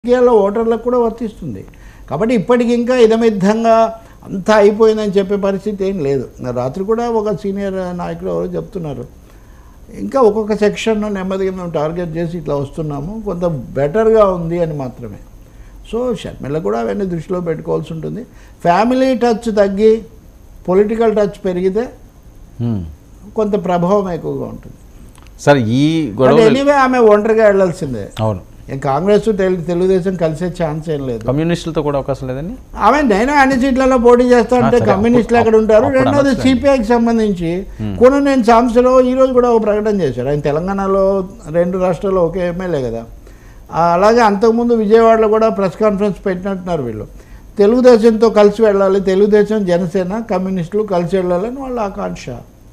రాజకీయాల్లో ఓటర్లకు కూడా వర్తిస్తుంది కాబట్టి ఇప్పటికి ఇంకా ఇదమిద్ధంగా అంతా అయిపోయిందని చెప్పే పరిస్థితి ఏం లేదు నా రాత్రి కూడా ఒక సీనియర్ నాయకులు ఎవరో చెప్తున్నారు ఇంకా ఒక్కొక్క సెక్షన్ నెమ్మదిగా మేము టార్గెట్ చేసి ఇట్లా వస్తున్నాము కొంత బెటర్గా ఉంది అని మాత్రమే సో షర్మిల కూడా అవన్నీ దృష్టిలో పెట్టుకోవాల్సి ఉంటుంది ఫ్యామిలీ టచ్ తగ్గి పొలిటికల్ టచ్ పెరిగితే హ్మ్. కొంత ప్రభావం ఎక్కువగా ఉంటుంది సార్ ఈ గొడవ ఎనీవే ఆమె ఒంటరిగా వెళ్ళాల్సిందే అవును ఏం కాంగ్రెస్ తెలు- తెలుగుదేశం కలిసే ఛాన్స్ ఏం లేదు కమ్యూనిస్టులతో కూడా అవకాశం లేదండి ఆమె నేను అన్ని సీట్లలో పోటీ చేస్తా అంటే సరే, కమ్యూనిస్టులు అప్పుడు- అక్కడ ఉంటారు అప్పుడు రెండోది అనొచ్చులేండి. సిపిఐకి సంబంధించి నేను సాంసలో ఈ రోజు కూడా ఒక ప్రకటన చేశారు ఆయన తెలంగాణలో రెండు రాష్ట్రాల్లో ఒకే ఎమ్మెల్యే కదా ఆ, అలాగే అంతకుముందు విజయవాడలో కూడా ప్రెస్ కాన్ఫరెన్స్ పెట్టినట్టున్నారు వీళ్ళు తెలుగుదేశంతో కలిసి వెళ్ళాలి తెలుగుదేశం జనసేన కమ్యూనిస్టులు కలిసి వెళ్ళాలని వాళ్ళ ఆకాంక్ష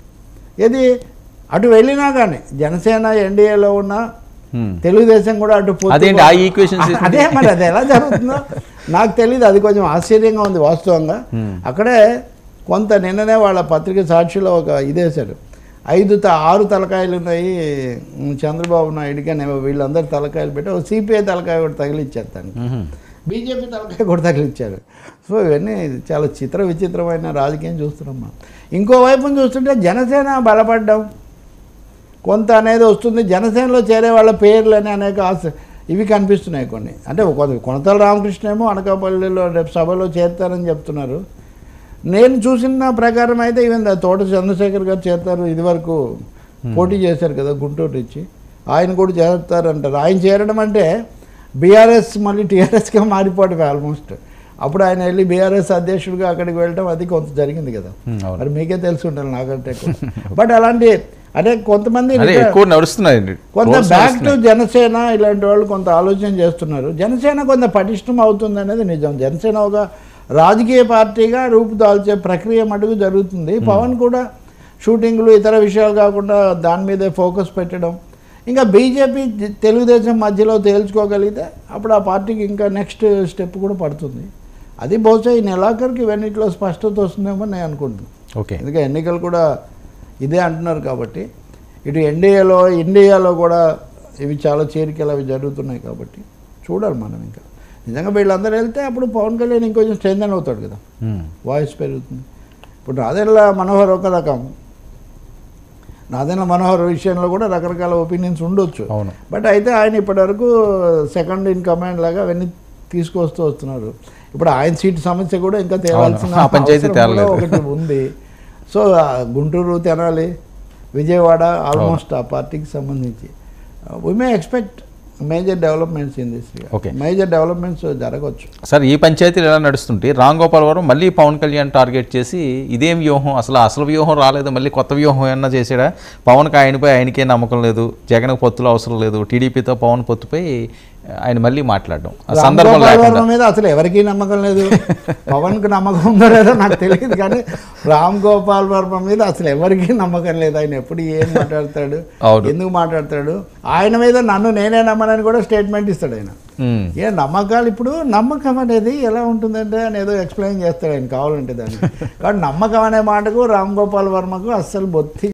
ఇది అటు వెళ్ళినా కానీ జనసేన ఎన్డీఏలో ఉన్న హ్మ్. తెలుగుదేశం కూడా అటు పొత్తు- అదేంటి, ఆ equations తీసుకుంటే? అదే మరి అది ఎలా జరుగుతుందో నాకు తెలియదు అది కొంచెం ఆశ్చర్యంగా ఉంది వాస్తవంగా Hmm. అక్కడే కొంత నిన్ననే వాళ్ళ పత్రిక సాక్షిలో ఒక ఇదేశారు ఐదు త ఆరు తలకాయలు ఉన్నాయి ఉమ్, చంద్రబాబు నాయుడుకి అని వీళ్ళందరూ తలకాయలు పెట్టి ఒక సిపిఐ తలకాయ కూడా తగిలిచ్చారు దానికి మ్మ్. బీజేపీ తలకాయ కూడా తగిలిచ్చారు సో ఇవన్నీ చాలా చిత్ర విచిత్రమైన రాజకీయం చూస్తున్నాం మనం ఇంకోవైపున చూస్తుంటే జనసేన బలపడ్డం కొంత అనేది వస్తుంది జనసేనలో చేరే వాళ్ళ పేర్లు అని అనేక ఆశ ఇవి కనిపిస్తున్నాయి కొన్ని అంటే ఒక కొనతల రామకృష్ణ ఏమో అనకాపల్లిలో రేపు సభలో చేరుతారని చెప్తున్నారు నేను చూసిన ప్రకారం అయితే ఈవెన్ తోట చంద్రశేఖర్ గారు చేరుతారు ఇదివరకు పోటీ చేశారు కదా గుంటూరు ఇచ్చి ఆయన కూడా చేరుతారంటారు ఆయన చేరడం అంటే బీఆర్ఎస్ మళ్ళీ టీఆర్ఎస్గా మారిపోవటమే ఆల్మోస్ట్ అప్పుడు ఆయన వెళ్ళి బీఆర్ఎస్ అధ్యక్షుడిగా అక్కడికి వెళ్ళడం అది కొంత జరిగింది కదా హ్మ్, అవును మరి మీకే తెలిసి ఉండాలి నాకంటే ఎక్కువ. బట్ అలాంటి అంటే కొంతమంది అదే రిట- ఎక్కువ నడుస్తున్నాయండి కొంత Roles బ్యాక్ టు నడుస్తున్నాయి. జనసేన ఇలాంటి వాళ్ళు కొంత ఆలోచన చేస్తున్నారు జనసేన కొంత పటిష్టం అవుతుంది అనేది నిజం జనసేన ఒక రాజకీయ పార్టీగా రూపుదాల్చే ప్రక్రియ మటుకు జరుగుతుంది పవన్ కూడా షూటింగ్లు ఇతర విషయాలు కాకుండా దాని మీదే ఫోకస్ పెట్టడం ఇంకా బీజేపీ తెలుగుదేశం మధ్యలో తేల్చుకోగలిగితే అప్పుడు ఆ పార్టీకి ఇంకా నెక్స్ట్ స్టెప్ కూడా పడుతుంది అది బహుశా ఈ నెలాఖరికి ఇవన్నిట్లో స్పష్టత వస్తుందేమో నేను అనుకుంటున్నాను ఓకే ఎందుకంటే ఎన్నికలు కూడా ఇదే అంటున్నారు కాబట్టి ఇటు ఎన్డీఏలో ఇండియాలో కూడా ఇవి చాలా చేరికలు అవి జరుగుతున్నాయి కాబట్టి చూడాలి మనం ఇంకా నిజంగా వీళ్ళందరూ వెళ్తే అప్పుడు పవన్ కళ్యాణ్ ఇంకొంచెం స్ట్రెంగ్ అవుతాడు కదా మ్మ్. వాయిస్ పెరుగుతుంది ఇప్పుడు నాదెండ్ల మనోహర్ ఒక రకం నాదెండ్ల మనోహర్ విషయంలో కూడా రకరకాల ఒపీనియన్స్ ఉండొచ్చు అవును బట్ అయితే ఆయన ఇప్పటివరకు సెకండ్ ఇన్ కమాండ్ లాగా అవన్నీ తీసుకొస్తూ వస్తున్నారు ఇప్పుడు ఆయన సీటు సమస్య కూడా ఇంకా తేవాల్సిన ఆ పంచాయతీ అవసరం కూడా తేలలేదు. ఒకటి ఉంది సో ఆ గుంటూరు తెనాలి విజయవాడ ఆల్మోస్ట్ ఆ పార్టీకి సంబంధించి we may expect major developments in this Okay. Major developments జరగవచ్చు సార్ ఈ పంచాయతీలు ఎలా నడుస్తుంటే రామ్ గోపాల్ వరం మళ్ళీ పవన్ కళ్యాణ్ టార్గెట్ చేసి ఇదేం వ్యూహం అసలు అసలు వ్యూహం రాలేదు మళ్ళీ కొత్త వ్యూహం ఏమన్నా చేసాడా పవన్కి ఆయనపై ఆయనకే నమ్మకం లేదు జగన్కి పొత్తులు అవసరం లేదు టీడీపీతో పవన్ పొత్తుపై ఆయన మళ్ళీ మాట్లాడడం ఆ రామ్ సందర్భం గోపాల్ లేకుండా వర్మ మీద అసలు ఎవరికీ నమ్మకం లేదు పవన్కి నమ్మకం ఉందో లేదో నాకు తెలియదు కానీ రామ్ గోపాల్ వర్మ మీద అసలు ఎవరికీ నమ్మకం లేదు ఆయన ఎప్పుడు ఏం మాట్లాడతాడు అవును. ఎందుకు మాట్లాడతాడు ఆయన మీద నన్ను నేనే నమ్మనని కూడా స్టేట్మెంట్ ఇస్తాడు ఆయన మ్మ్. ఏ నమ్మకాలు ఇప్పుడు నమ్మకం అనేది ఎలా ఉంటుందంటే అని ఏదో ఎక్స్ప్లెయిన్ చేస్తాడు ఆయన కావాలంటే దాన్ని కాబట్టి నమ్మకం అనే మాటకు రామ్ గోపాల్ వర్మకు అస్సలు బొత్తి